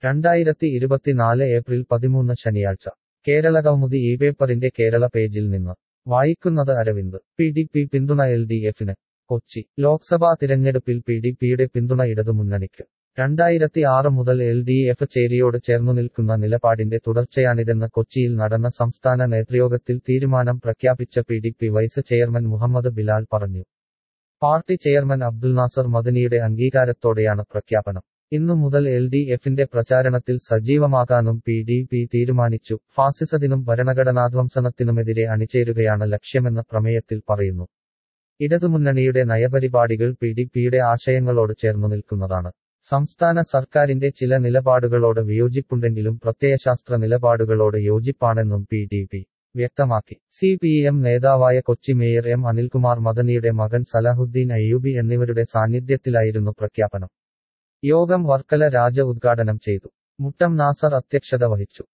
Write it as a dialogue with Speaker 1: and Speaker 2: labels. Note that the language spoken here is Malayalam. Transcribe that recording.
Speaker 1: രണ്ടായിരത്തി ഇരുപത്തിനാല് ഏപ്രിൽ പതിമൂന്ന് ശനിയാഴ്ച കേരള കൗമുദി ഈ പേപ്പറിന്റെ കേരള പേജിൽ നിന്ന് വായിക്കുന്നത് അരവിന്ദ് പി ഡി പി പിന്തുണ എൽ ഡി എഫിന് കൊച്ചി ലോക്സഭാ തിരഞ്ഞെടുപ്പിൽ പി ഡി പിയുടെ പിന്തുണ ഇടതുമുന്നണിക്ക് രണ്ടായിരത്തി ആറ് മുതൽ എൽ ഡി എഫ് ചേരിയോട് ചേർന്നു നിൽക്കുന്ന നിലപാടിന്റെ തുടർച്ചയാണിതെന്ന് കൊച്ചിയിൽ നടന്ന സംസ്ഥാന നേതൃയോഗത്തിൽ തീരുമാനം പ്രഖ്യാപിച്ച P D P vice chairman Muhammad Bilal പറഞ്ഞു പാർട്ടി ചെയർമാൻ അബ്ദുൽ നാസർ മദനിയുടെ അംഗീകാരത്തോടെയാണ് പ്രഖ്യാപനം ഇന്നു മുതൽ എൽ ഡി എഫിന്റെ പ്രചാരണത്തിൽ സജീവമാകാനും പി ഡി പി തീരുമാനിച്ചു ഫാസിസത്തിനും ഭരണഘടനാധ്വംസനത്തിനുമെതിരെ അണിചേരുകയാണ് ലക്ഷ്യമെന്ന് പ്രമേയത്തിൽ പറയുന്നു ഇടതുമുന്നണിയുടെ നയപരിപാടികൾ പി ഡി പിയുടെ ആശയങ്ങളോട് ചേർന്നു നിൽക്കുന്നതാണ് സംസ്ഥാന സർക്കാരിന്റെ ചില നിലപാടുകളോട് വിയോജിപ്പുണ്ടെങ്കിലും പ്രത്യയശാസ്ത്ര നിലപാടുകളോട് യോജിപ്പാണെന്നും പി ഡി പി വ്യക്തമാക്കി സി പി എം നേതാവായ കൊച്ചി മേയർ എം അനിൽകുമാർ മദനിയുടെ മകൻ സലാഹുദ്ദീൻ അയ്യൂബി എന്നിവരുടെ സാന്നിധ്യത്തിലായിരുന്നു പ്രഖ്യാപനം യോഗം വർക്കല രാജ ഉദ്ഘാടനം ചെയ്തു മുട്ടം നാസർ അധ്യക്ഷത വഹിച്ചു